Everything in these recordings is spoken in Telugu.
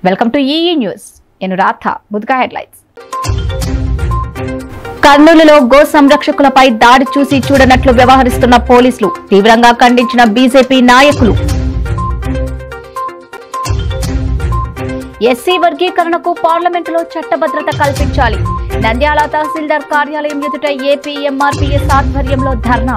వెల్కమ్ టు ఈఈ న్యూస్ నేను రాథ ముద్గా హెడ్లైన్స్ కర్నూలులో గో సంరక్షకులపై దాడి చూసి చూడనట్లు వ్యవహరిస్తున్న పోలీసులు తీవ్రంగా ఖండించిన బీజేపీ నాయకులు ఎస్సీ వర్గీకరణకు పార్లమెంటులో చట్టభద్రత కల్పించాలి నంద్యాల తహసీల్దార్ కార్యాలయం ఎదుట ఏపీ ఎంఆర్పీఎస్ ఆధ్వర్యంలో ధర్నా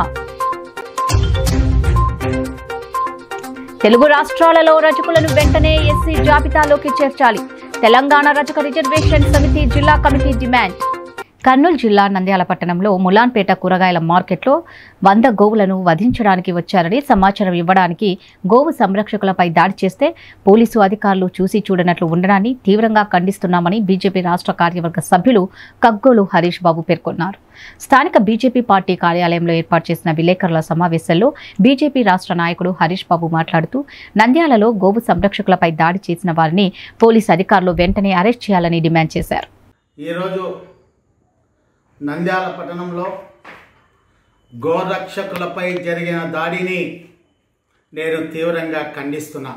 తెలుగు రాష్ట్రాలలో రజకులను వెంటనే ఎస్సీ జాబితాలోకి చేర్చాలి తెలంగాణ రజక రిజర్వేషన్ సమితి జిల్లా కమిటీ డిమాండ్ కర్నూలు జిల్లా నంద్యాల పట్టణంలో ములాన్పేట కూరగాయల మార్కెట్లో వంద గోవులను వధించడానికి వచ్చారని సమాచారం ఇవ్వడానికి గోవు సంరక్షకులపై దాడి చేస్తే పోలీసు అధికారులు చూసి చూడనట్లు ఉండడాన్ని తీవ్రంగా ఖండిస్తున్నామని బీజేపీ రాష్ట్ర కార్యవర్గ సభ్యులు కగ్గోలు హరీష్ బాబు పేర్కొన్నారు స్థానిక బీజేపీ పార్టీ కార్యాలయంలో ఏర్పాటు చేసిన విలేకరుల సమావేశంలో బీజేపీ రాష్ట్ర నాయకుడు హరీష్ బాబు మాట్లాడుతూ నంద్యాలలో గోవు సంరక్షకులపై దాడి చేసిన వారిని పోలీసు అధికారులు వెంటనే అరెస్ట్ చేయాలని డిమాండ్ చేశారు ఈరోజు నంద్యాల పట్టణంలో గోరక్షకులపై జరిగిన దాడిని నేను తీవ్రంగా ఖండిస్తున్నా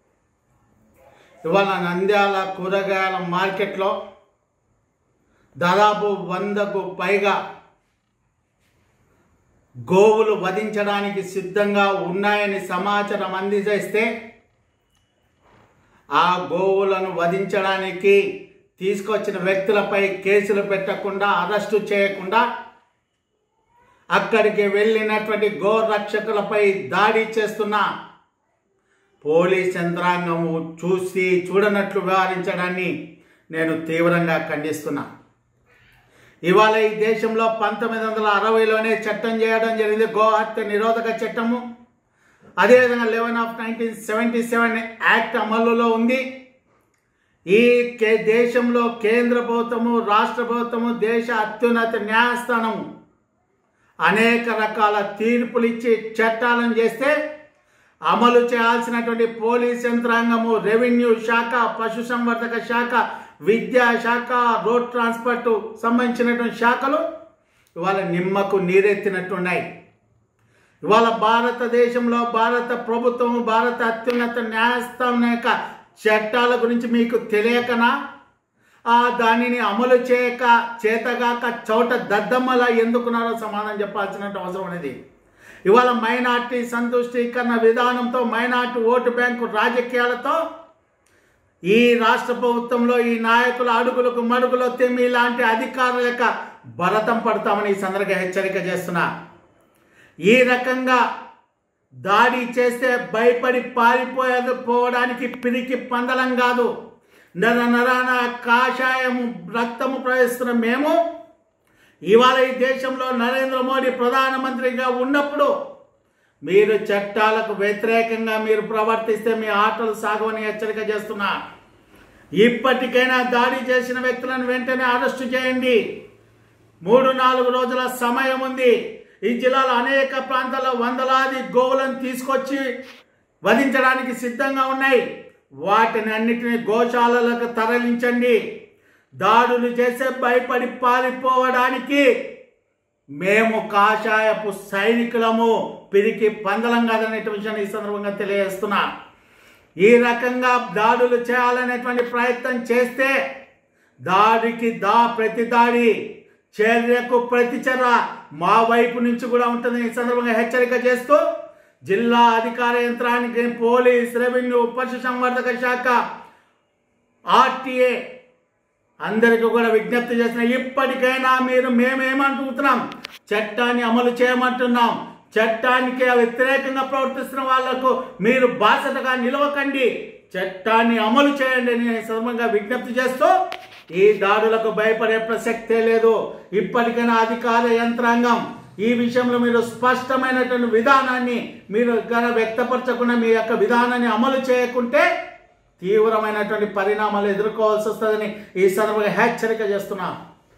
ఇవాళ నంద్యాల కూరగాయల మార్కెట్లో దాదాపు వందకు పైగా గోవులు వధించడానికి సిద్ధంగా ఉన్నాయని సమాచారం అందజేస్తే ఆ గోవులను వధించడానికి తీసుకొచ్చిన వ్యక్తులపై కేసులు పెట్టకుండా అరెస్టు చేయకుండా అక్కడికి వెళ్ళినటువంటి గో రక్షకులపై దాడి చేస్తున్న పోలీస్ యంత్రాంగము చూసి చూడనట్లు వ్యవహరించడాన్ని నేను తీవ్రంగా ఖండిస్తున్నా ఇవాళ ఈ దేశంలో పంతొమ్మిది వందల అరవైలోనే చట్టం చేయడం జరిగింది గోహత్య నిరోధక చట్టము అదేవిధంగా eleven of nineteen seventy seven act అమలులో ఉంది ఈ కే దేశంలో కేంద్ర ప్రభుత్వము రాష్ట్ర ప్రభుత్వము దేశ అత్యున్నత న్యాయస్థానము అనేక రకాల తీర్పులు ఇచ్చి చట్టాలను చేస్తే అమలు చేయాల్సినటువంటి పోలీస్ యంత్రాంగము రెవెన్యూ శాఖ పశుసంవర్ధక శాఖ విద్యా శాఖ రోడ్ ట్రాన్స్పోర్ట్ సంబంధించినటువంటి శాఖలు ఇవాళ నిమ్మకు నీరెత్తినట్టున్నాయి ఇవాళ భారతదేశంలో భారత ప్రభుత్వం భారత అత్యున్నత న్యాయస్థానం యొక్క చట్టాల గురించి మీకు తెలియకనా ఆ దానిని అమలు చేయక చేతగాక చోట దద్దమ్మలా ఎందుకున్నారో సమాధానం చెప్పాల్సిన అవసరం అనేది ఇవాళ మైనార్టీ సంతుష్టీకరణ విధానంతో మైనార్టీ ఓటు బ్యాంకు రాజకీయాలతో ఈ రాష్ట్ర ప్రభుత్వంలో ఈ నాయకుల అడుగులకు మడుగులో తెమ్మి ఇలాంటి అధికారుల యొక్క భరతం పడతామని ఈ సందర్భంగా హెచ్చరిక చేస్తున్నా ఈ రకంగా దాడి చేస్తే భయపడి పారిపోయేది పోవడానికి పిరికి పందలం కాదు నర నరాన కాషాయము రక్తము ప్రవహిస్తున్న మేము ఇవాళ ఈ దేశంలో నరేంద్ర మోడీ ప్రధానమంత్రిగా ఉన్నప్పుడు మీరు చట్టాలకు వ్యతిరేకంగా మీరు ప్రవర్తిస్తే మీ ఆటలు సాగవని హెచ్చరిక చేస్తున్నా ఇప్పటికైనా దాడి చేసిన వ్యక్తులను వెంటనే అరెస్టు చేయండి మూడు నాలుగు రోజుల సమయం ఉంది ఈ జిల్లాలో అనేక ప్రాంతాల్లో వందలాది గోవులను తీసుకొచ్చి వధించడానికి సిద్ధంగా ఉన్నాయి వాటిని అన్నిటిని గోశాలలకు తరలించండి దాడులు చేసే భయపడి పారిపోవడానికి మేము కాషాయపు సైనికులము పిరికి పందలం కాదనేటువంటి విషయాన్ని ఈ సందర్భంగా తెలియజేస్తున్నా ఈ రకంగా దాడులు చేయాలనేటువంటి ప్రయత్నం చేస్తే దాడికి దా ప్రతి దాడి చర్యకు ప్రతిచర్య మా వైపు నుంచి కూడా ఉంటుంది ఈ సందర్భంగా హెచ్చరిక చేస్తూ జిల్లా అధికార యంత్రానికి పోలీస్ రెవెన్యూ పశుసంవర్ధక శాఖ ఆర్టీఏ అందరికీ కూడా విజ్ఞప్తి చేసిన ఇప్పటికైనా మీరు మేమేమంటున్నాం చట్టాన్ని అమలు చేయమంటున్నాం చట్టానికి వ్యతిరేకంగా ప్రవర్తిస్తున్న వాళ్లకు మీరు బాసటగా నిలవకండి చట్టాన్ని అమలు చేయండి అని ఈ సందర్భంగా విజ్ఞప్తి చేస్తూ ఈ దాడులకు భయపడే ప్రసక్తే లేదు ఇప్పటికైనా అధికార యంత్రాంగం ఈ విషయంలో మీరు స్పష్టమైనటువంటి విధానాన్ని మీరు గన వ్యక్తపరచకుండా మీ యొక్క విధానాన్ని అమలు చేయకుంటే తీవ్రమైనటువంటి పరిణామాలు ఎదుర్కోవాల్సి వస్తుందని ఈ సందర్భంగా హెచ్చరిక చేస్తున్నా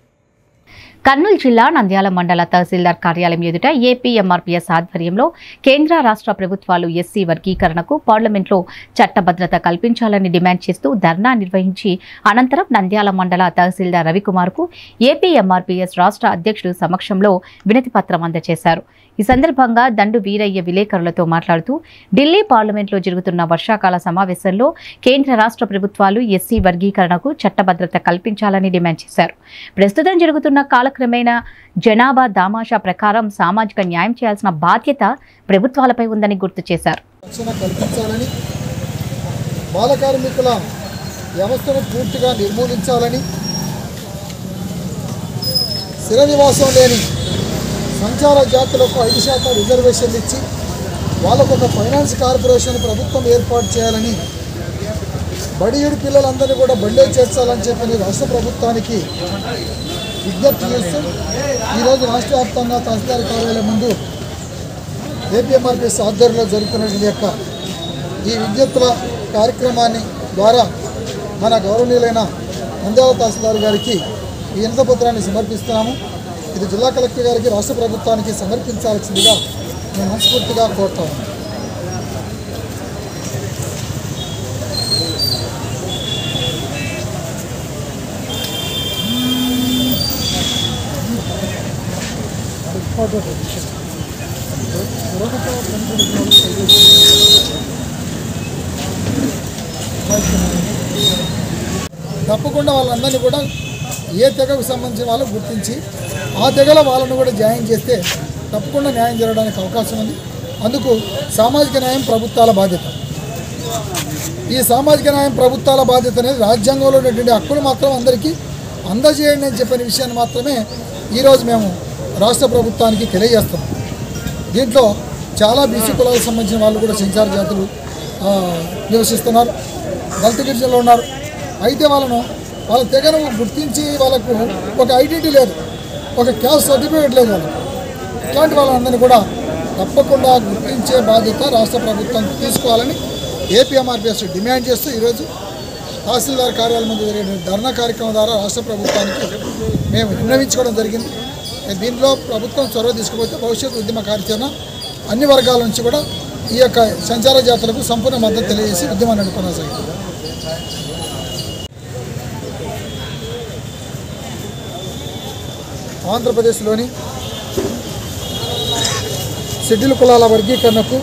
కర్నూలు జిల్లా నంద్యాల మండల తహసీల్దార్ కార్యాలయం ఎదుట ఏపీ ఎంఆర్పీఎస్ ఆధ్వర్యంలో కేంద్ర రాష్ట్ర ప్రభుత్వాలు ఎస్సీ వర్గీకరణకు పార్లమెంట్లో చట్టభద్రత కల్పించాలని డిమాండ్ చేస్తూ ధర్నా నిర్వహించి అనంతరం నంద్యాల మండల తహసీల్దార్ రవికుమార్కు ఏపీ ఎంఆర్పీఎస్ రాష్ట్ర అధ్యక్షుడు సమక్షంలో వినతి పత్రం అందజేశారు ఈ సందర్భంగా దండు వీరయ్య విలేకరులతో మాట్లాడుతూ ఢిల్లీ పార్లమెంట్లో జరుగుతున్న వర్షాకాల సమావేశంలో కేంద్ర రాష్ట్ర ప్రభుత్వాలు ఎస్సీ వర్గీకరణకు చట్టభద్రత కల్పించాలని డిమాండ్ చేశారు ప్రస్తుతం జరుగుతున్న కాలక్రమేణా జనాభా దామాషా ప్రకారం సామాజిక న్యాయం చేయాల్సిన బాధ్యత ప్రభుత్వాలపై ఉందని గుర్తు చేశారు రక్షణ కల్పించాలని బాల కార్మికుల వ్యవస్థను పూర్తిగా నిర్మూలించాలని స్థిర నివాసం లేని సంచార జాతులకు ఐదు శాతం రిజర్వేషన్లు ఇచ్చి వాళ్ళకు ఒక ఫైనాన్స్ కార్పొరేషన్ ప్రభుత్వం ఏర్పాటు చేయాలని బడియుడి పిల్లలందరినీ కూడా బడిలో చేర్చాలని చెప్పని రాష్ట్ర ప్రభుత్వానికి విజ్ఞప్తి చేస్తూ ఈరోజు రాష్ట్ర వ్యాప్తంగా తహసీల్దార్ కార్యాలయం ముందు ఏపీఎంఆర్పిఎస్ ఆధ్వర్యంలో జరుగుతున్నటువంటి యొక్క ఈ విజ్ఞప్తుల కార్యక్రమాన్ని ద్వారా మన గౌరవనీయులైన నంద్యాల తహసీల్దార్ గారికి ఈ వినతపత్రాన్ని సమర్పిస్తున్నాము ఇది జిల్లా కలెక్టర్ గారికి రాష్ట్ర ప్రభుత్వానికి సమర్పించాల్సిందిగా నేను మనస్ఫూర్తిగా కోరుతాను తప్పకుండా వాళ్ళందరినీ కూడా ఏ తెగకు సంబంధించిన వాళ్ళు గుర్తించి ఆ తెగల వాళ్ళను కూడా జాయిన్ చేస్తే తప్పకుండా న్యాయం జరగడానికి అవకాశం ఉంది అందుకు సామాజిక న్యాయం ప్రభుత్వాల బాధ్యత ఈ సామాజిక న్యాయం ప్రభుత్వాల బాధ్యత అనేది రాజ్యాంగంలో ఉన్నటువంటి హక్కులు మాత్రం అందరికీ అందజేయండి అని చెప్పిన విషయాన్ని మాత్రమే ఈరోజు మేము రాష్ట్ర ప్రభుత్వానికి తెలియజేస్తాం దీంట్లో చాలా బీసీ కులాలకు సంబంధించిన వాళ్ళు కూడా సెన్సార్ జాతులు ఆ, నివసిస్తున్నారు దళిత గిరిజనులు ఉన్నారు అయితే వాళ్ళను వాళ్ళ తెగను గుర్తించి వాళ్ళకు ఒక ఐడెంటిటీ లేదు ఒక క్యాస్ట్ సర్టిఫికేట్ లేదు వాళ్ళకి ఇట్లాంటి వాళ్ళందరినీ కూడా తప్పకుండా గుర్తించే బాధ్యత రాష్ట్ర ప్రభుత్వం తీసుకోవాలని ఏపీఎంఆర్పిఎస్ డిమాండ్ చేస్తూ ఈరోజు తహసీల్దార్ కార్యాలయం ముందు జరిగిన ధర్నా కార్యక్రమం ద్వారా రాష్ట్ర ప్రభుత్వానికి మేము విన్నవించుకోవడం జరిగింది దీనిలో ప్రభుత్వం చొరవ తీసుకుపోతే భవిష్యత్ ఉద్యమ కార్యాచరణ అన్ని వర్గాల నుంచి కూడా ఈ యొక్క సంచార జాతులకు సంపూర్ణ మద్దతు తెలియజేసి ఉద్యమాన్ని కొనసాగింది ఆంధ్రప్రదేశ్లోని షెడ్యూల్ కులాల వర్గీకరణకు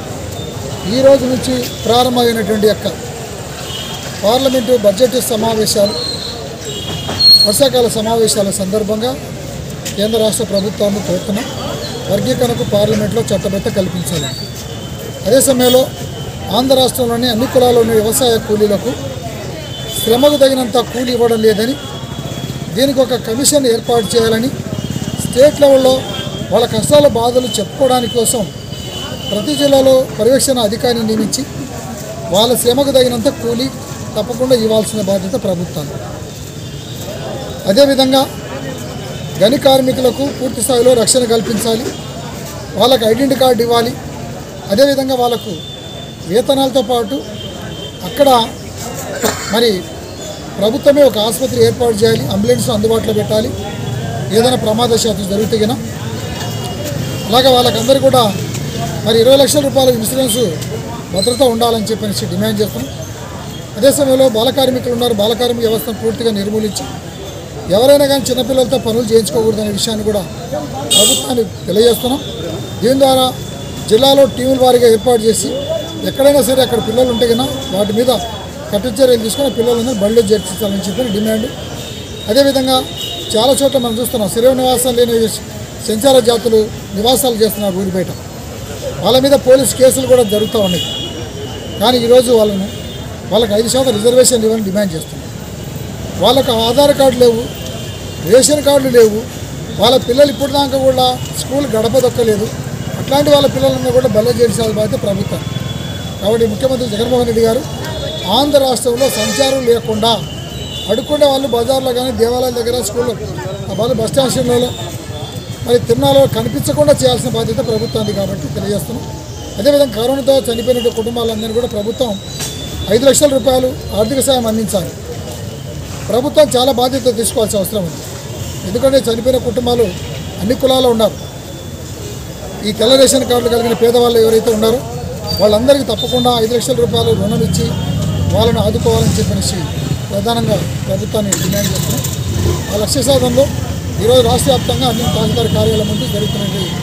ఈ రోజు నుంచి ప్రారంభమైనటువంటి యొక్క పార్లమెంటు బడ్జెట్ సమావేశాలు వర్షాకాల సమావేశాల సందర్భంగా కేంద్ర రాష్ట్ర ప్రభుత్వాన్ని కోరుతున్నాం వర్గీకరణకు పార్లమెంట్లో చట్టబద్ధ కల్పించాలి అదే సమయంలో ఆంధ్ర రాష్ట్రంలోని అన్ని కులాల్లోని వ్యవసాయ కూలీలకు శ్రమకు తగినంత కూలి ఇవ్వడం లేదని దీనికి ఒక కమిషన్ ఏర్పాటు చేయాలని స్టేట్ లెవెల్లో వాళ్ళ కష్టాల బాధలు చెప్పుకోవడానికి కోసం ప్రతి జిల్లాలో పర్యవేక్షణ అధికారిని నియమించి వాళ్ళ శ్రమకు తగినంత కూలి తప్పకుండా ఇవ్వాల్సిన బాధ్యత ప్రభుత్వం అదేవిధంగా గని కార్మికులకు పూర్తి స్థాయిలో రక్షణ కల్పించాలి వాళ్ళకు ఐడెంటి కార్డు ఇవ్వాలి అదేవిధంగా వాళ్ళకు వేతనాలతో పాటు అక్కడ మరి ప్రభుత్వమే ఒక ఆసుపత్రి ఏర్పాటు చేయాలి అంబులెన్స్ అందుబాటులో పెట్టాలి ఏదైనా ప్రమాదశాత్తు జరిగితే గిన అలాగే వాళ్ళకందరూ కూడా మరి ఇరవై లక్షల రూపాయల ఇన్సూరెన్స్ భద్రత ఉండాలని చెప్పేసి డిమాండ్ చేస్తున్నాం అదే సమయంలో బాల కార్మికులు ఉన్నారు బాల కార్మిక వ్యవస్థను పూర్తిగా నిర్మూలించి ఎవరైనా కానీ చిన్నపిల్లలతో పనులు చేయించుకోకూడదనే విషయాన్ని కూడా ప్రభుత్వానికి తెలియజేస్తున్నాం దీని ద్వారా జిల్లాలో టీముల వారీగా ఏర్పాటు చేసి ఎక్కడైనా సరే అక్కడ పిల్లలు ఉంటే కన్నా వాటి మీద కఠిన చర్యలు తీసుకొని పిల్లలందరూ బడిలో చేర్చించాలని చెప్పి డిమాండ్ అదేవిధంగా చాలా చోట్ల మనం చూస్తున్నాం శిరవ నివాసాలు లేని సంచార జాతులు నివాసాలు చేస్తున్నారు ఊరి బయట వాళ్ళ మీద పోలీస్ కేసులు కూడా జరుగుతూ ఉన్నాయి కానీ ఈరోజు వాళ్ళను వాళ్ళకి ఐదు శాతం రిజర్వేషన్ ఇవ్వని డిమాండ్ చేస్తున్నాం వాళ్ళకు ఆధార్ కార్డు లేవు రేషన్ కార్డులు లేవు వాళ్ళ పిల్లలు ఇప్పుడు దాకా కూడా స్కూల్ గడప దొక్కలేదు అట్లాంటి వాళ్ళ పిల్లలను కూడా బల్ల చేయాల్సిన బాధ్యత ప్రభుత్వం కాబట్టి ముఖ్యమంత్రి జగన్మోహన్ రెడ్డి గారు ఆంధ్ర రాష్ట్రంలో సంచారం లేకుండా అడుక్కునే వాళ్ళు బజార్లో కానీ దేవాలయాల దగ్గర స్కూల్లో వాళ్ళు బస్ స్టేషన్లలో మరి తిరునాలో కనిపించకుండా చేయాల్సిన బాధ్యత ప్రభుత్వానికి కాబట్టి తెలియజేస్తున్నాం అదేవిధంగా కరోనాతో చనిపోయిన కుటుంబాలందరినీ కూడా ప్రభుత్వం ఐదు లక్షల రూపాయలు ఆర్థిక సాయం అందించాలి ప్రభుత్వం చాలా బాధ్యత తీసుకోవాల్సిన అవసరం ఉంది ఎందుకంటే చనిపోయిన కుటుంబాలు అన్ని కులాల్లో ఉన్నారు ఈ తెల్ల రేషన్ కార్డులు కలిగిన పేదవాళ్ళు ఎవరైతే ఉన్నారో వాళ్ళందరికీ తప్పకుండా ఐదు లక్షల రూపాయలు రుణం ఇచ్చి వాళ్ళని ఆదుకోవాలని చెప్పనేసి ప్రధానంగా ప్రభుత్వాన్ని డిమాండ్ చేస్తున్నాం ఆ లక్ష్య సాధనలో ఈరోజు రాష్ట్ర వ్యాప్తంగా అన్ని తహసీల్దార్ కార్యాలయం ముందు జరుగుతున్నటువంటి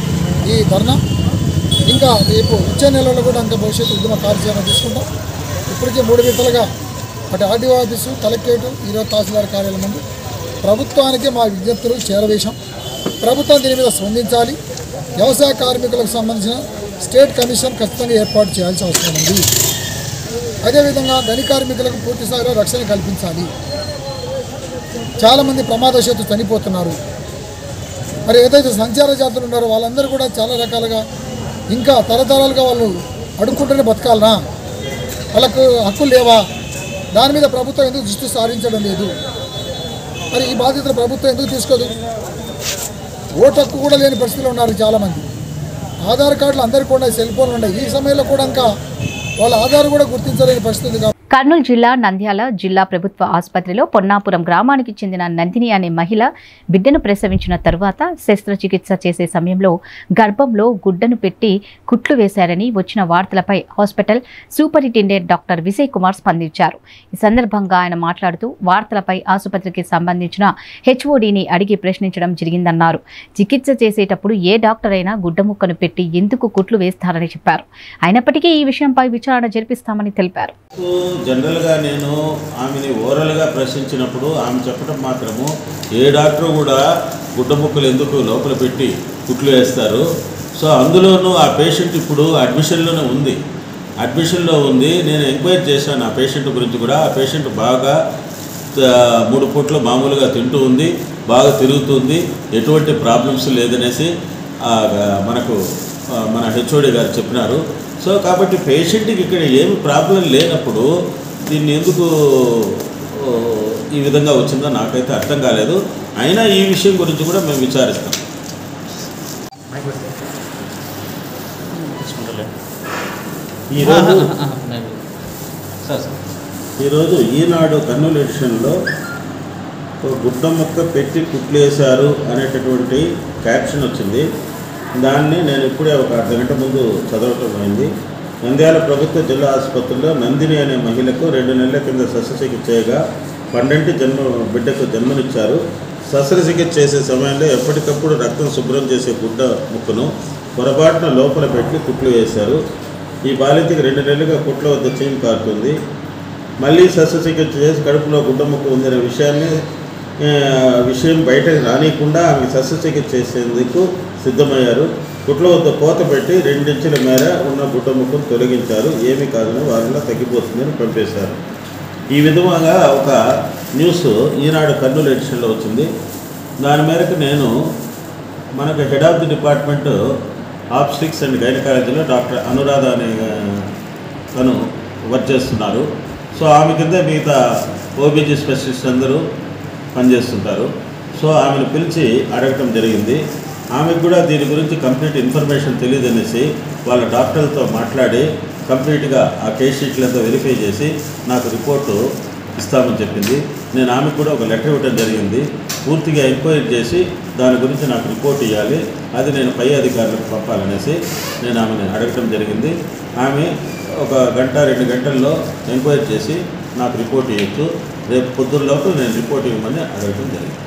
ఈ ధర్నా ఇంకా రేపు వచ్చే నెలలో కూడా ఇంకా భవిష్యత్తు ఉద్యమ కార్యాచరణ తీసుకుంటాం ఇప్పటికే మూడు విడతలుగా అటు ఆర్డీఓ ఆఫీసు కలెక్టరేట్ ఈరోజు తహసీల్దార్ కార్యాలయం ముందు ప్రభుత్వానికి మా విజ్ఞప్తులు చేరవేశాం ప్రభుత్వం దీని మీద స్పందించాలి వ్యవసాయ కార్మికులకు సంబంధించిన స్టేట్ కమిషన్ ఖచ్చితంగా ఏర్పాటు చేయాల్సిన అవసరం ఉంది అదేవిధంగా గని కార్మికులకు పూర్తి స్థాయిలో రక్షణ కల్పించాలి చాలామంది ప్రమాదవశాత్తు చనిపోతున్నారు మరి ఏదైతే సంచార జాతులు ఉన్నారో వాళ్ళందరూ కూడా చాలా రకాలుగా ఇంకా తరతరాలుగా వాళ్ళు అడుక్కుంటూనే బతకాలనా వాళ్ళకు హక్కులు లేవా దాని మీద ప్రభుత్వం ఎందుకు దృష్టి సారించడం లేదు మరి ఈ బాధ్యతలు ప్రభుత్వం ఎందుకు తీసుకోదు ఓటు హక్కు కూడా లేని పరిస్థితిలో ఉన్నారు చాలామంది ఆధార్ కార్డులు అందరికీ కూడా సెల్ ఫోన్లు ఉన్నాయి ఈ సమయంలో కూడా ఇంకా వాళ్ళ ఆధార్ కూడా గుర్తించలేని పరిస్థితి ఉంది కాబట్టి కర్నూలు జిల్లా నంద్యాల జిల్లా ప్రభుత్వ ఆసుపత్రిలో పొన్నాపురం గ్రామానికి చెందిన నందిని అనే మహిళ బిడ్డను ప్రసవించిన తరువాత శస్త్రచికిత్స చేసే సమయంలో గర్భంలో గుడ్డను పెట్టి కుట్లు వేశారని వచ్చిన వార్తలపై hospital superintendent doctor Vijay Kumar స్పందించారు ఈ సందర్భంగా ఆయన మాట్లాడుతూ వార్తలపై ఆసుపత్రికి సంబంధించిన హెచ్ఓడిని అడిగి ప్రశ్నించడం జరిగిందన్నారు చికిత్స చేసేటప్పుడు ఏ డాక్టర్ అయినా గుడ్డ ముక్కను పెట్టి ఎందుకు కుట్లు వేస్తారని చెప్పారు అయినప్పటికీ ఈ విషయంపై విచారణ జరిపిస్తామని తెలిపారు జనరల్గా నేను ఆమెని ఓరల్గా ప్రశ్నించినప్పుడు ఆమె చెప్పడం మాత్రము ఏ డాక్టర్ కూడా గుడ్డ ముక్కలు ఎందుకు లోపల పెట్టి కుట్లు వేస్తారు సో అందులోనూ ఆ పేషెంట్ ఇప్పుడు అడ్మిషన్లోనే ఉంది అడ్మిషన్లో ఉంది నేను ఎంక్వైరీ చేశాను ఆ పేషెంట్ గురించి కూడా ఆ పేషెంట్ బాగా ఆ, మూడు పూట్లు మామూలుగా తింటూ ఉంది బాగా తిరుగుతుంది ఎటువంటి ప్రాబ్లమ్స్ లేదనేసి ఆ, మనకు ఆ, మన హెచ్ఓడి గారు చెప్పినారు సో కాబట్టి పేషెంట్కి ఇక్కడ ఏమి ప్రాబ్లం లేనప్పుడు దీన్ని ఎందుకు ఓ, ఈ విధంగా వచ్చిందో నాకైతే అర్థం కాలేదు అయినా ఈ విషయం గురించి కూడా మేము విచారిస్తాం ఈరోజు సార్ సార్ ఈరోజు ఈనాడు కర్నూలు ఎడిషన్లో ఒక గుడ్డ మొక్క పెట్టి కుట్లేశారు అనేటటువంటి క్యాప్షన్ వచ్చింది దాన్ని నేను ఇప్పుడే ఒక అర్ధగంట ముందు చదవటం అయింది నంద్యాల ప్రభుత్వ జిల్లా ఆసుపత్రిలో నందిని అనే మహిళకు రెండు నెలల కింద శస్త్రచికిత్స చేయగా పండంటి జన్మ బిడ్డకు జన్మనిచ్చారు శస్త్రచికిత్స చేసే సమయంలో ఎప్పటికప్పుడు రక్తం శుభ్రం చేసే గుడ్డ ముక్కను పొరపాటున లోపల పెట్టి కుట్లు వేశారు ఈ బాలింతకి రెండు నెలలుగా కుట్ల వద్ద చీము కారుతుంది మళ్ళీ శస్త్రచికిత్స చేసి కడుపులో గుడ్డ ముక్క ఉందనే విషయాన్ని ఆ, విషయం బయటకు రానియకుండా ఆమె శస్త్రచికిత్స చేసేందుకు సిద్ధమయ్యారు గుట్ల వద్ద కోత పెట్టి రెండించుల మేర ఉన్న గుడ్డ ముక్కను తొలగించారు ఏమీ కాదని వారిలో తగ్గిపోతుందని పంపేశారు ఈ విధంగా ఒక న్యూస్ ఈనాడు కర్నూలు ఎడిషన్లో వచ్చింది దాని మేరకు నేను మనకు head of the department obstetrics and గైనకాలజీలో డాక్టర్ అనురాధ అనే ఆ, తను వర్క్ చేస్తున్నారు సో ఆమె కింద మిగతా ఓబీజీ స్పెషలిస్ట్ అందరూ పనిచేస్తుంటారు సో ఆమెను పిలిచి అడగటం జరిగింది ఆమెకు కూడా దీని గురించి కంప్లీట్ ఇన్ఫర్మేషన్ తెలియదనేసి వాళ్ళ డాక్టర్లతో మాట్లాడి కంప్లీట్గా ఆ కేస్ షీట్లతో వెరిఫై చేసి నాకు రిపోర్టు ఇస్తామని చెప్పింది నేను ఆమెకు కూడా ఒక లెటర్ ఇవ్వడం జరిగింది పూర్తిగా ఎంక్వైరీ చేసి దాని గురించి నాకు రిపోర్ట్ ఇవ్వాలి అది నేను పై అధికారులకు పంపాలనేసి నేను ఆమెను అడగటం జరిగింది ఆమె ఒక గంట రెండు గంటల్లో ఎంక్వైరీ చేసి నాకు రిపోర్ట్ ఇవ్వచ్చు రేపు పొద్దున్నలోపు నేను రిపోర్ట్ ఇవ్వమని అడగటం జరిగింది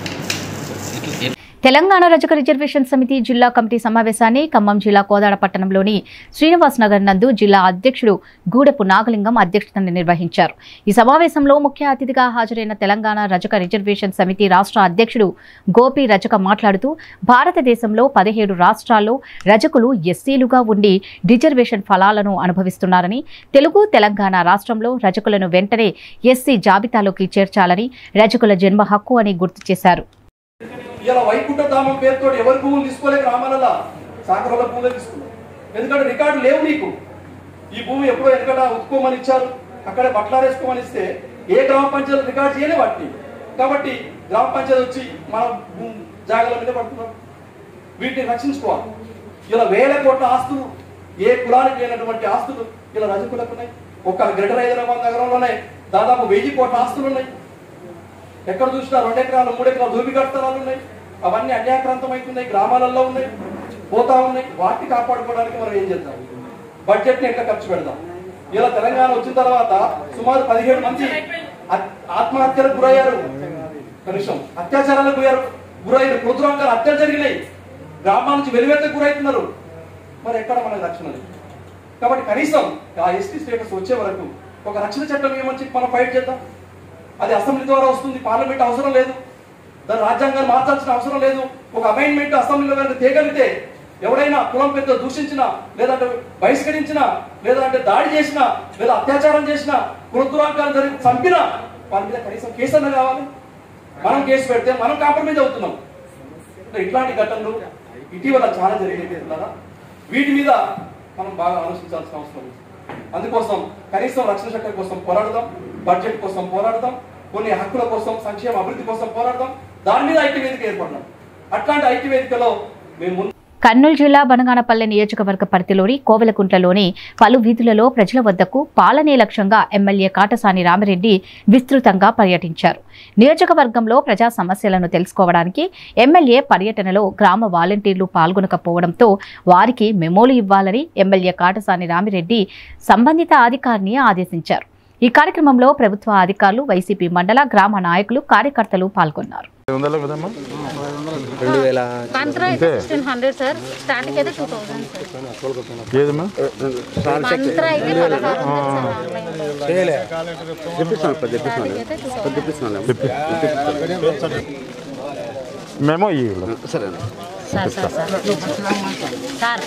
తెలంగాణ రజక రిజర్వేషన్ సమితి జిల్లా కమిటీ సమావేశాన్ని ఖమ్మం జిల్లా కోదాడ పట్టణంలోని శ్రీనివాస్ నగర్ నందు జిల్లా అధ్యక్షుడు గూడెపు నాగలింగం అధ్యక్షతన నిర్వహించారు ఈ సమావేశంలో ముఖ్య అతిథిగా హాజరైన తెలంగాణ రజక రిజర్వేషన్ సమితి రాష్ట్ర అధ్యక్షుడు గోపి రజక మాట్లాడుతూ భారతదేశంలో పదిహేడు రాష్ట్రాల్లో రజకులు ఎస్సీలుగా ఉండి రిజర్వేషన్ ఫలాలను అనుభవిస్తున్నారని తెలుగు తెలంగాణ రాష్ట్రంలో రజకులను వెంటనే ఎస్సీ జాబితాలోకి చేర్చాలని రజకుల జన్మ హక్కు అని గుర్తు చేశారు ఇలా వైకుంఠ ధామం పేరుతో ఎవరి భూములు తీసుకోలే గ్రామాలలో సాగరోళ్ళ భూములే తీసుకున్నారు ఎందుకంటే రికార్డు లేవు నీకు ఈ భూమి ఎప్పుడో ఎందుకంటే ఉత్తుకోమని ఇచ్చారు అక్కడే బట్టలారేసుకోమని ఇస్తే ఏ గ్రామ పంచాయతీ రికార్డు చేయలే వాటిని కాబట్టి గ్రామ పంచాయతీ వచ్చి మన భూ- జాగాల మీద పడుతున్నారు వీటిని రక్షించుకోవాలి ఇలా వేల కోట్ల ఆస్తులు ఏ కులానికి లేనటువంటి ఆస్తులు ఇలా రజకులకు ఉన్నాయి ఒక్క గ్రేటర్ హైదరాబాద్ నగరంలోనే దాదాపు వెయ్యి కోట్ల ఆస్తులు ఉన్నాయి ఎక్కడ చూసినా రెండు ఎకరాలు మూడు ఎకరాలు భూమి కట్టడాలు ఉన్నాయి అవన్నీ అన్యాక్రాంతం అవుతున్నాయి గ్రామాలలో ఉన్నాయి పోతా ఉన్నాయి వాటిని కాపాడుకోవడానికి మనం ఏం చేద్దాం బడ్జెట్ ని ఎట్లా ఖర్చు పెడదాం ఇలా తెలంగాణ వచ్చిన తర్వాత సుమారు పదిహేడు మంది ఆత్- ఆత్మహత్యలకు గురయ్యారు కనీసం అత్యాచారాలకు గురయ్యారు గురయ్యారు కృతృంగాలు హత్యలు జరిగినాయి గ్రామాల నుంచి వెలువెత్త గురవుతున్నారు మరి ఎక్కడ మనకు రక్షణ లేదు కాబట్టి కనీసం ఆ ఎస్టీ స్టేటస్ వచ్చే వరకు ఒక రక్షణ చట్టం ఏమని చెప్పి మనం ఫైట్ చేద్దాం అది అసెంబ్లీ ద్వారా వస్తుంది పార్లమెంట్ అవసరం లేదు దాని రాజ్యాంగాన్ని మార్చాల్సిన అవసరం లేదు ఒక అమైన్మెంట్ అసెంబ్లీలో కనుక తేగలిగితే ఎవడైనా కులం పెద్ద దూషించినా లేదంటే బహిష్కరించినా లేదంటే దాడి చేసినా లేదా అత్యాచారం చేసినా కుల దురాంకాలు జరిగి చంపినా వాళ్ళ మీద కనీసం కేసు అన్న కావాలి మనం కేసు పెడితే మనం కాంప్రమైజ్ అవుతున్నాం అంటే ఇట్లాంటి ఘటనలు ఇటీవల చాలా జరిగినాయి కదా వీటి మీద మనం బాగా ఆలోచించాల్సిన అవసరం ఉంది అందుకోసం కనీసం రక్షణ చట్టం కోసం పోరాడదాం బడ్జెట్ కోసం పోరాడదాం కొన్ని హక్కుల కోసం సంక్షేమ అభివృద్ధి కోసం పోరాడదాం దాని మీద ఐక్యవేదిక ఏర్పడదాం అట్లాంటి ఐక్యవేదికలో మేము ముందు కర్నూలు జిల్లా బనగానపల్లె నియోజకవర్గ పరిధిలోని కోవెలకుంట్లలోని పలు వీధులలో ప్రజల వద్దకు పాలనే లక్ష్యంగా ఎమ్మెల్యే కాటసాని రామిరెడ్డి విస్తృతంగా పర్యటించారు నియోజకవర్గంలో ప్రజా సమస్యలను తెలుసుకోవడానికి ఎమ్మెల్యే పర్యటనలో గ్రామ వాలంటీర్లు పాల్గొనకపోవడంతో వారికి మెమోలు ఇవ్వాలని ఎమ్మెల్యే కాటసాని రామిరెడ్డి సంబంధిత అధికారిని ఆదేశించారు ఈ కార్యక్రమంలో ప్రభుత్వ అధికారులు వైసీపీ మండల గ్రామ నాయకులు కార్యకర్తలు పాల్గొన్నారు వందలు కదమ్మా రెండు వేల contract sixteen hundred sir starting అయితే టూ థౌసండ్ సార్ ఏదమ్మా మంత్ర అయితే పదహారు వందలు సార్ ఆన్లైన్ తెప్పిస్తాను ఇప్పుడు తెప్పిస్తాను స్టార్టింగ్ అయితే టూ థౌసండ్ తెప్పిస్తున్నాను మేము ఇవ్వలేం సరే సార్ సార్ సార్ సార్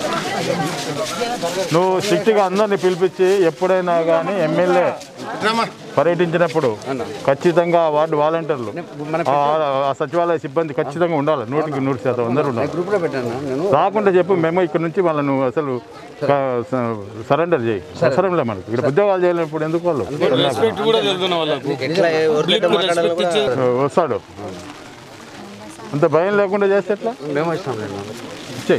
నువ్వు స్ట్రిక్ట్గా అందరిని పిలిపించి ఎప్పుడైనా కానీ ఎమ్మెల్యే పర్యటించినప్పుడు ఖచ్చితంగా వార్డు వాలంటీర్లు ఆ ఆ సచివాలయ సిబ్బంది ఖచ్చితంగా ఉండాలి నూటికి నూరు శాతం అందరూ ఉండాలి గ్రూప్లో పెట్టాను నేను రాకుండా చెప్పు మేము ఇక్కడ నుంచి వాళ్ళను అసలు సరెండర్ చేయి అవసరం లే మనకి ఇక్కడ ఉద్యోగాలు చేయలేనప్పుడు ఎందుకు వాళ్ళు ఎట్లా ఎవరితో మాట్లాడాలో కూడా వస్తాడు అంత భయం లేకుండా చేస్తే ఎట్లా మేము ఇస్తాం నేను ఇచ్చేయి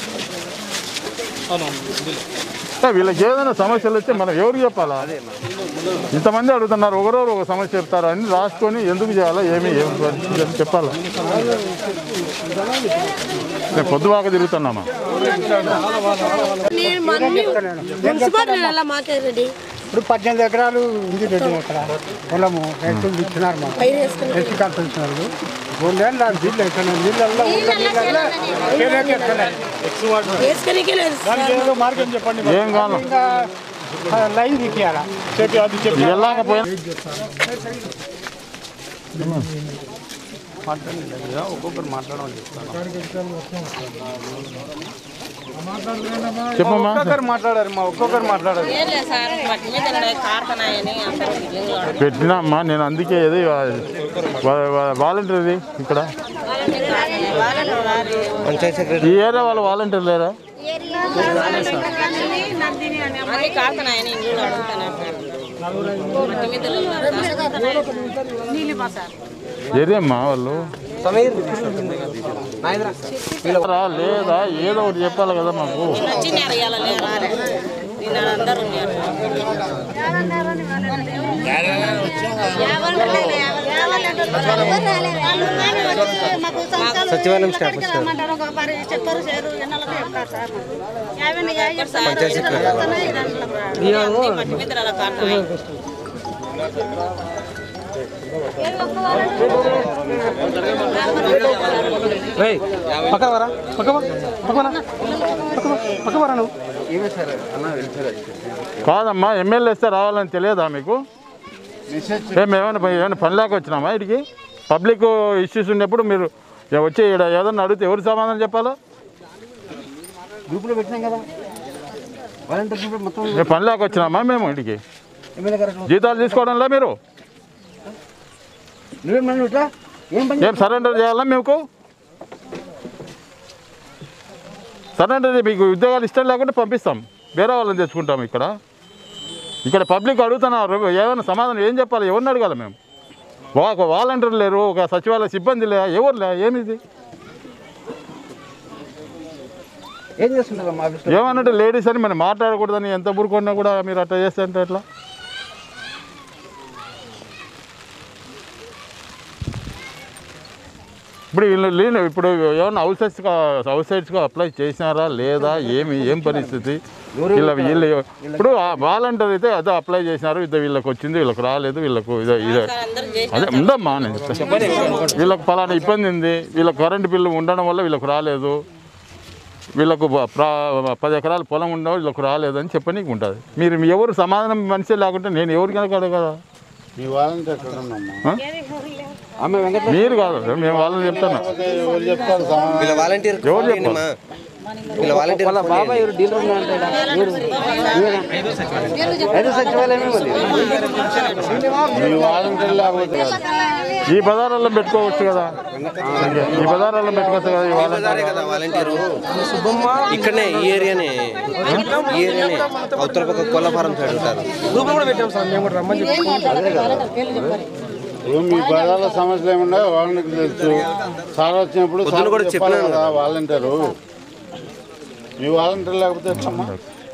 ఏ, వీళ్ళకి ఏదైనా సమస్యలు వస్తే మనం ఎవరికి చెప్పాలా ఇంతమంది అడుగుతున్నారు ఒకరోజు ఒక సమస్య చెప్తారు అని రాసుకొని ఎందుకు చేయాలా ఏమి ఏమి పరిస్థితి అని చెప్పాలా నేను పొద్దువాక తిరుగుతున్నామా మున్సిపాలిటీ అలా మాకే రెడీ ఇప్పుడు పద్దెనిమిది ఎకరాలు ఉంది రెడ్డి అక్కడ పొలము రైతులు ఇచ్చినారు మాకు పైరు వేసుకుని ఎస్సీ కార్డు ఇచ్చినారు రెండేళ్ళు నాకు నీళ్ళు ఎక్కడ నీళ్ళల్లో ఉన్న నీళ్ళల్లో కేరేకి ఎక్కలేదు. వేసుకునికే లేదు దానికి ఏదో మార్గం చెప్పండి ఏం కాదు ఇంకా ఆ, లైన్ తీయాలా చెప్పి అది చెప్పి వెళ్ళకపోయినా ఒక్కొక్కరు మాట్లాడమని చెప్పమ్మా ఒక్కొక్కరు మాట్లాడారు మా ఒక్కొక్కరు మాట్లాడారు పెట్టినామ్మా నేను అందుకే ఏది వాలంటీర్ ఇక్కడ పంచాయత్ సెక్రటరీ ఈ ఏరియా వాళ్ళు వాలంటీర్ లేరా ఏరియమ్మా వాళ్ళు సమీర్ నాయనరా రా, లేదా ఏదో ఒకటి చెప్పాలి కదా మాకు సచివాలయం స్టాఫ్ వచ్చారు పంచాయత్ సెక్రటరీ రేయ్, పక్కన వరా పక్క పక్కన పక్క వరా నువ్వు ఏమే సార్ అన్న వెళ్ళిపోయారు కాదమ్మా ఎమ్మెల్యే వస్తే రావాలని తెలియదా మీకు మేము ఏమైనా పని- ఏమైనా పని లేక వచ్చినామా ఇటుకి పబ్లిక్ ఇష్యూస్ ఉన్నప్పుడు మీరు ఏ- వచ్చి ఈడ ఏదన్నా అడిగితే ఎవరు సమాధానం చెప్పాలా గ్రూప్లో పెట్టినాం కదా వాలంటీర్ గ్రూప్ మొత్తం మేము పని లేక వచ్చినామా మేము ఇంటికి ఎమ్మెల్యే గారు జీతాలు తీసుకోవడంలా మీరు నువ్వేం నన్ను ఇట్లా ఏం పని ఏం సరెండర్ చేయాలా మీకు సరెండర్ మీకు ఉద్యోగాలు ఇష్టం లేకుంటే పంపిస్తాం వేరే వాళ్ళని తెచ్చుకుంటాం ఇక్కడ ఇక్కడ పబ్లిక్ అడుగుతున్నారు ఏమైనా సమాధానం ఏం చెప్పాలి ఎవరిని అడగాలి మేము ఒక వాలంటీర్ లేరు ఒక సచివాలయ సిబ్బంది లే ఎవరు లే ఏమిది ఏం చేస్తుంటారు మా ఆఫీస్లో ఏమన్నట్టు లేడీస్ అని మనం మాట్లాడకూడదని ఎంత ఊరుకున్నా కూడా మీరు అట్లా చేస్తే అంటే ఎట్లా ఇప్పుడు వీళ్ళు లేని ఇప్పుడు ఏమన్నా హౌస్ సైడ్స్గా హౌస్ సైడ్స్గా అప్లై చేసినారా లేదా ఏమి ఏం పరిస్థితి వీళ్ళ వీళ్ళు ఇప్పుడు వాలంటీర్ అయితే అదే అప్లై చేసినారు ఇది వీళ్ళకి వచ్చింది వీళ్ళకి రాలేదు వీళ్ళకు ఇదే ఇదే అదే ఉందమ్మా నేను చెప్తాను వీళ్ళకి ఫలానా ఇబ్బంది ఉంది వీళ్ళకి కరెంటు బిల్లు ఉండడం వల్ల వీళ్ళకి రాలేదు వీళ్ళకు ప- ప్రా- పది ఎకరాల పొలం ఉండవు వీళ్ళకు రాలేదని చెప్పనీకి ఉంటుంది మీరు మీ ఎవరు సమాధానం మనిషి లేకుంటే నేను ఎవరికి అడగ కదా మీ వాళ్ళని ఎక్కడ ఉన్నామ్మా ఆ? మీరు కాదు మేము వాళ్ళని చెప్తాను ఎవరు చెప్తారు సమాధానం? వీళ్ళ వాలంటీర్ ఎవరు చెప్పాలి వీళ్ళ వాలంటీర్ వాళ్ళ బాబాయ్ ఎవరు డీలర్ ఉన్నాయంటే ఐదు సచివాలయమే ఉంది మీ వాలంటీర్ లేకపోతే కాదు. ఈ పదారాల్లో పెట్టుకోవచ్చు కదా ఈ పదారాల్లో పెట్టుకోవచ్చు కదా ఈ వాళ్ళ సరే కదా వాలంటీరు ఇక్కడనే ఈ ఏరియానే ఈ ఏరియానే అవతల పక్క కోళ్ళఫారం సైడ్ ఉంటారు గ్రూప్ కూడా పెట్టాం సార్ మేము కూడా రమ్మని ఇప్పుడు మీ పదాల సమస్యలు ఏమున్నాయో వాళ్ళకి తెలుసు సార్ వచ్చినప్పుడు పొద్దున సార్ కూడా చెప్పాలి చెప్పినాను కదా వాలంటీరు మీ వాలంటీర్ లేకపోతే ఎట్లమ్మా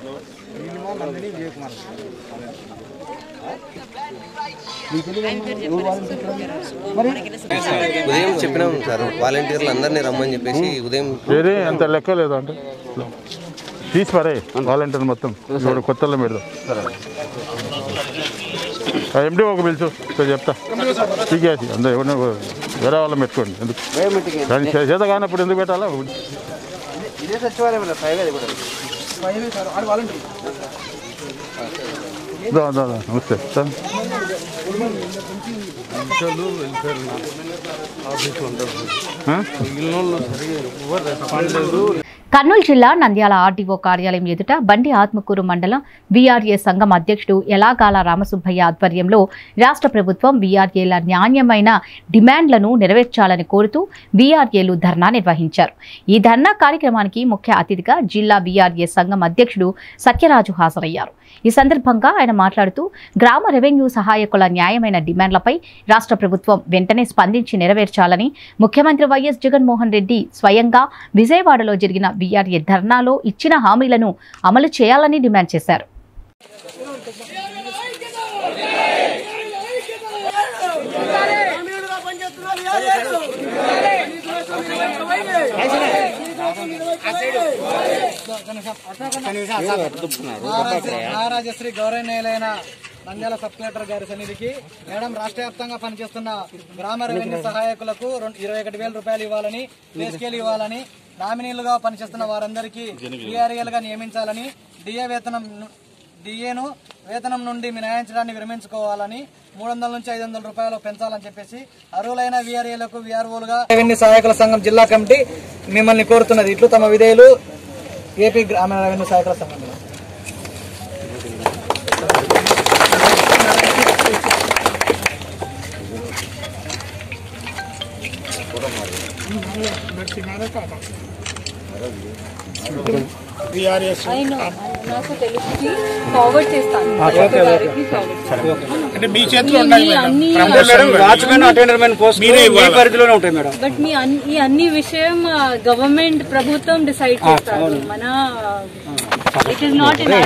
ఉదయం చెప్పినాం సార్ వాలంటీర్లు అందరినీ రమ్మని చెప్పేసి ఉదయం వేరే అంత లెక్క లేదు అంటే తీసి పరే వాలంటీర్ మొత్తం ఇప్పుడు కొత్తలో పెడదాం ఎండి ఒక పిలుచు ఇక్కడ చెప్తా టీకేసి అందరూ ఎవరిని వేరే వాళ్ళని పెట్టుకోండి ఎందుకు దాని చే- చేత కానప్పుడు ఎందుకు పెట్టాలా ఇదే సచివాలయం ఫైవ్ అది కూడా దా, దా, దా, నమస్తే సార్ ఆ? కర్నూలు జిల్లా నంద్యాల ఆర్డీఓ కార్యాలయం ఎదుట బండి ఆత్మకూరు మండలం వీఆర్ఏ సంఘం అధ్యక్షుడు ఎలాగాల రామసుబ్బయ్య ఆధ్వర్యంలో రాష్ట్ర ప్రభుత్వం వీఆర్ఏల న్యాయమైన డిమాండ్లను నెరవేర్చాలని కోరుతూ వీఆర్ఏలు ధర్నా నిర్వహించారు ఈ ధర్నా కార్యక్రమానికి ముఖ్య అతిథిగా జిల్లా వీఆర్ఏ సంఘం అధ్యక్షుడు సత్యరాజు హాజరయ్యారు ఈ సందర్భంగా ఆయన మాట్లాడుతూ గ్రామ రెవెన్యూ సహాయకుల న్యాయమైన డిమాండ్లపై రాష్ట్ర ప్రభుత్వం వెంటనే స్పందించి నెరవేర్చాలని ముఖ్యమంత్రి వైఎస్ జగన్మోహన్ రెడ్డి స్వయంగా విజయవాడలో జరిగిన వీఆర్ఏ ధర్నాలో ఇచ్చిన హామీలను అమలు చేయాలని డిమాండ్ చేశారు మహారాజశ్రీ గౌరవనీయులైన నంద్యాల సబ్ కలెక్టర్ గారి సన్నిధికి మేడం రాష్ట్ర వ్యాప్తంగా పనిచేస్తున్న గ్రామ రెవెన్యూ సహాయకులకు రెండు- ఇరవై ఒకటి వేల రూపాయలు ఇవ్వాలని పే స్కేల్ ఇవ్వాలని నామినీలుగా పనిచేస్తున్న వారందరికీ గా నియమించాలని డిఏ వేతనం ను- డిఏను వేతనం నుండి మినహాయించడాన్ని విరమించుకోవాలని మూడు వందల నుంచి ఐదు వందల రూపాయలు పెంచాలని చెప్పేసి అర్హులైన వీఆర్ఏలకు వీఆర్ఓలుగా రెవెన్యూ సహాయకుల సంఘం జిల్లా కమిటీ మిమ్మల్ని కోరుతున్నది ఇట్లు తమ విధేయులు ఏపీ గ్రామీణ రెవెన్యూ సహాయకుల సంఘం నాకు తెలిసి ఫార్వర్డ్ చేస్తాను గారికి forward అంటే మీ చేతిలో ఉండాలి మీ మేడం. అన్ని- promotion watchman attender men post మీరే మీ ఇవ్వాలి. పరిధిలోనే ఉంటాయి మేడం బట్ మీ అన్ని- ఈ అన్ని విషయం గవర్నమెంట్ ప్రభుత్వం డిసైడ్ చేస్తారు మన ఇట్ ఇస్ నాట్ ఇన్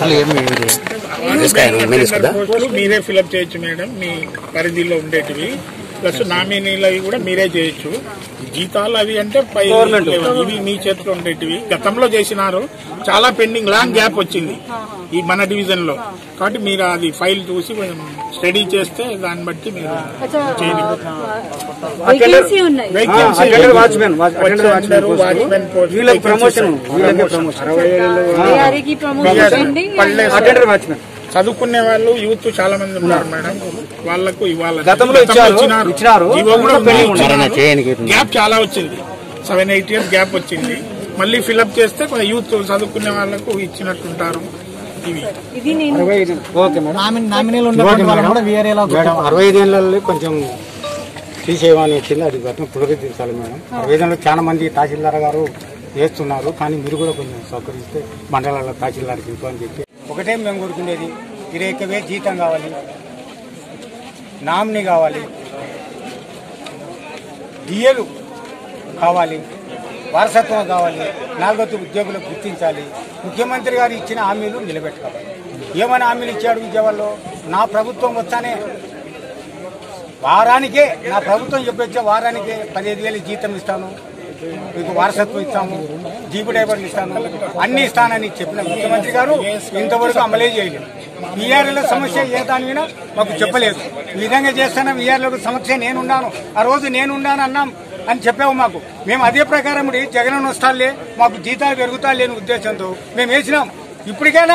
పోస్టులు మీరే ఫిలప్ చేయొచ్చు మేడం మీ పరిధిలో ఉండేటివి ప్లస్ నామినీలు అవి కూడా మీరే చేయొచ్చు జీతాలు అవి అంటే పై Government. level. ఇవి మీ చేతిలో ఉండేటివి గతంలో చేసినారు చాలా పెండింగ్ లాంగ్ గ్యాప్ వచ్చింది ఈ మన డివిజన్ లో కాబట్టి మీరు అది ఫైల్ చూసి కొంచెం స్టడీ చేస్తే దాన్ని బట్టి మీరు చేయండి వేకెన్సీ ఉన్నాయి Vacancy. Attender watchman attender watchman అందరూ watchman post వీళ్ళకి ప్రమోషన్ vacancies. వీళ్ళకి ప్రమోషన్ వీఆర్ఏకి ప్రమోషన్ చేయండి పల్లె అటెండర్ వాచ్మెన్ చదువుకునే వాళ్ళు యూత్ చాలా మంది ఉన్నారు మేడం వాళ్ళకు ఇవ్వాలి గతంలో ఇచ్చారు, ఇచ్చినారు. జీవో కూడా ఇంకా పెండింగ్ ఉంది. ఉంది. చేయనికి. గ్యాప్ చాలా వచ్చింది సెవెన్ ఎయిట్ ఇయర్స్ గ్యాప్ వచ్చింది మళ్ళీ ఫిల్అప్ చేస్తే కొంచెం యూత్ చదువుకునే వాళ్ళకు ఇచ్చినట్టుంటారు ఇవి ఇది నేను ఓకే మేడం నామినీలు ఉన్నటువంటి వాళ్ళు కూడా వీఆర్ఏలో మేడం అరవై ఐదేళ్ళలో కొంచెం తీసేయమని వచ్చింది అది గతం పునరుద్ధరించాలి మేడం అరవై ఐదేళ్ళు చాలా మంది తహసీల్దార్ గారు చేస్తున్నారు కానీ మీరు కూడా కొంచెం సహకరిస్తే మండలాల తహసీల్దార్కి ఇంకో అని చెప్పి ఒకటే మేము కోరుకునేది ఇరవై ఒక్క వేలు జీతం కావాలి నామినీ కావాలి డిఏలు కావాలి వారసత్వం కావాలి నాలుగొత్తు ఉద్యోగులకు గుర్తించాలి ముఖ్యమంత్రి గారు ఇచ్చిన హామీలు నిలబెట్టుకోవాలి ఏమైనా హామీలు ఇచ్చాడు విజయవాడలో నా ప్రభుత్వం వచ్చానే వారానికే నా ప్రభుత్వం చెప్పొచ్చే వారానికే పదిహేను వేలు జీతం ఇస్తాను మీకు వారసత్వం ఇస్తాము జీపు డ్రైవర్లు ఇస్తాను అన్ని ఇస్తానని చెప్పిన ముఖ్యమంత్రి గారు ఇంతవరకు అమలే చేయలేదు వీఆర్ఎల్ సమస్య ఏ దాని మీద మాకు చెప్పలేదు ఈ విధంగా చేస్తాను వీఆర్ఎల్ సమస్య నేనున్నాను ఆ రోజు నేనున్నాను అన్నాం అని చెప్పావు మాకు మేము అదే ప్రకారం జగన్ వస్తాలే మాకు జీతాలు పెరుగుతా లేని ఉద్దేశంతో మేము వేసినాం ఇప్పటికైనా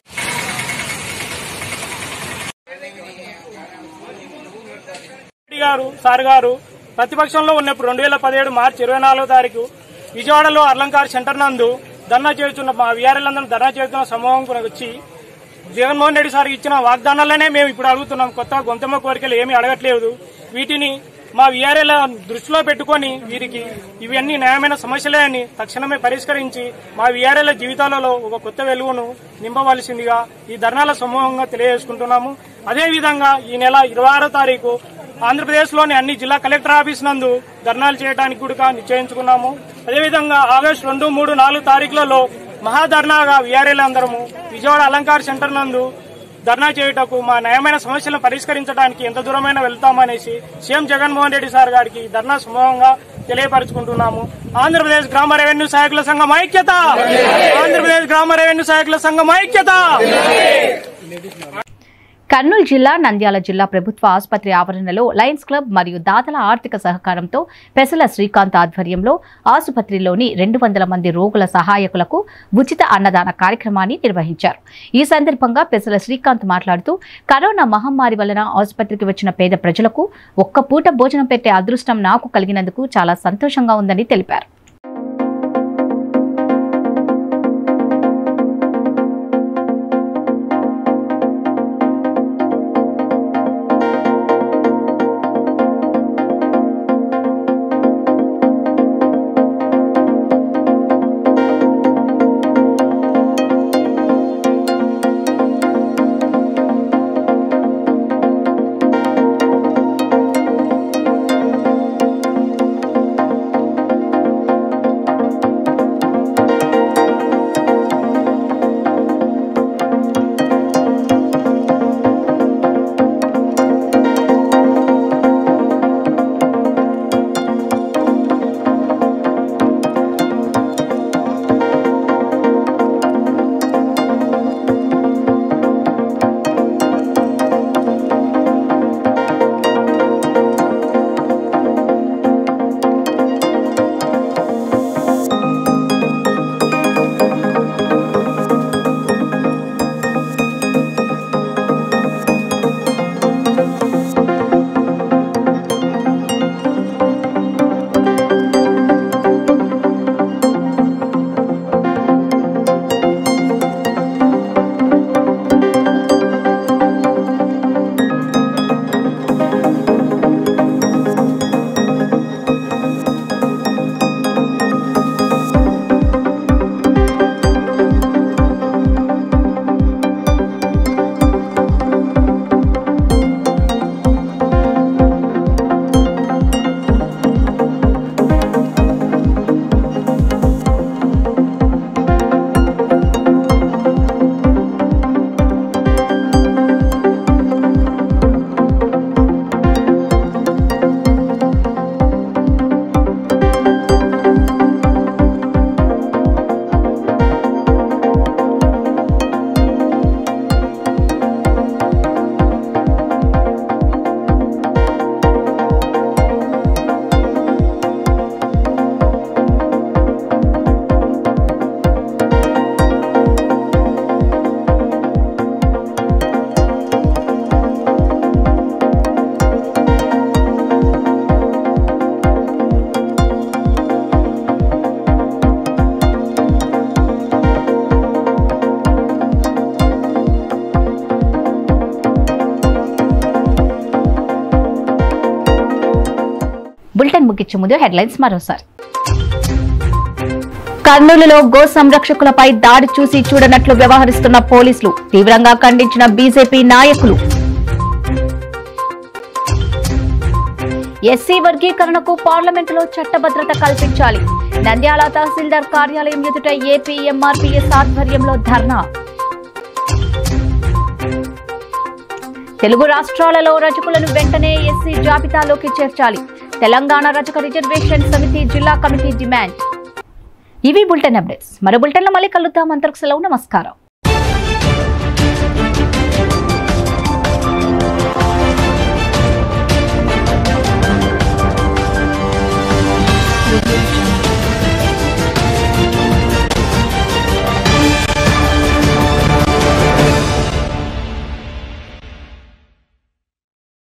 రెడ్డి గారు సార్ గారు ప్రతిపక్షంలో ఉన్నప్పుడు రెండు వేల పదిహేడు మార్చి ఇరవై నాలుగో తారీఖు విజయవాడలో అర్లంకార్ సెంటర్ నందు ధర్నా చేస్తున్న మా వీఆర్ఎల్ అందరం ధర్నా చేస్తున్న సమూహం వచ్చి జగన్మోహన్ రెడ్డి సార్కి ఇచ్చిన వాగ్దానాలనే మేము ఇప్పుడు అడుగుతున్నాం కొత్త గొంతమ్మ కోరికలు ఏమీ అడగట్లేదు వీటిని మా వీఆర్ఎల్ దృష్టిలో పెట్టుకొని వీరికి ఇవన్నీ న్యాయమైన సమస్యలే అని తక్షణమే పరిష్కరించి మా వీఆర్ఎల్ జీవితాలలో ఒక కొత్త వెలుగును నింపవలసిందిగా ఈ ధర్నాల సమూహంగా తెలియజేసుకుంటున్నాము అదేవిధంగా ఈ నెల ఇరవై ఆరో తారీఖు ఆంధ్రప్రదేశ్లోని అన్ని జిల్లా కలెక్టర్ ఆఫీస్ నందు ధర్నాలు చేయడానికి కూడా నిశ్చయించుకున్నాము అదేవిధంగా ఆగస్టు రెండు మూడు నాలుగు తారీఖులలో మహాధర్నాగా వీఆర్ఎల్ అందరము విజయవాడ అలంకార్ సెంటర్ నందు ధర్నా చేయుటకు మా న్యాయమైన సమస్యలను పరిష్కరించడానికి ఎంత దూరమైన వెళ్తామనేసి సీఎం జగన్మోహన్ రెడ్డి సార్ గారికి ధర్నా సమూహంగా తెలియపరుచుకుంటున్నాము ఆంధ్రప్రదేశ్ గ్రామ రెవెన్యూ సహాయకుల సంఘం ఐక్యత ఆంధ్రప్రదేశ్ గ్రామ రెవెన్యూ సహాయకుల సంఘం ఐక్యత కర్నూలు జిల్లా నంద్యాల జిల్లా ప్రభుత్వ ఆసుపత్రి ఆవరణలో లయన్స్ క్లబ్ మరియు దాతల ఆర్థిక సహకారంతో పెసల శ్రీకాంత్ ఆధ్వర్యంలో ఆసుపత్రిలోని రెండు వందల మంది రోగుల సహాయకులకు ఉచిత అన్నదాన కార్యక్రమాన్ని నిర్వహించారు ఈ సందర్భంగా పెసల శ్రీకాంత్ మాట్లాడుతూ కరోనా మహమ్మారి వలన ఆసుపత్రికి వచ్చిన పేద ప్రజలకు ఒక్క పూట భోజనం పెట్టే అదృష్టం నాకు కలిగినందుకు చాలా సంతోషంగా ఉందని తెలిపారు బులెటిన్ ముగించే ముందు హెడ్లైన్స్ మరోసారి కర్నూలులో గో సంరక్షకులపై దాడి చూసి చూడనట్లు వ్యవహరిస్తున్న పోలీసులు తీవ్రంగా ఖండించిన బీజేపీ నాయకులు ఎస్సీ వర్గీకరణకు పార్లమెంటులో చట్టభద్రత కల్పించాలి నంద్యాల తహసీల్దార్ కార్యాలయం ఎదుట ఏపీ ఎంఆర్పీఎస్ ఆధ్వర్యంలో ధర్నా తెలుగు రాష్ట్రాలలో రజకులను వెంటనే ఎస్సీ జాబితాలోకి చేర్చాలి తెలంగాణ రజక రిజర్వేషన్ సమితి జిల్లా కమిటీ డిమాండ్ ఇవి బులెటిన్ అప్డేట్స్ మరో బులెటిన్లో మళ్ళీ కలుద్దాం అంతకు సెలవు నమస్కారం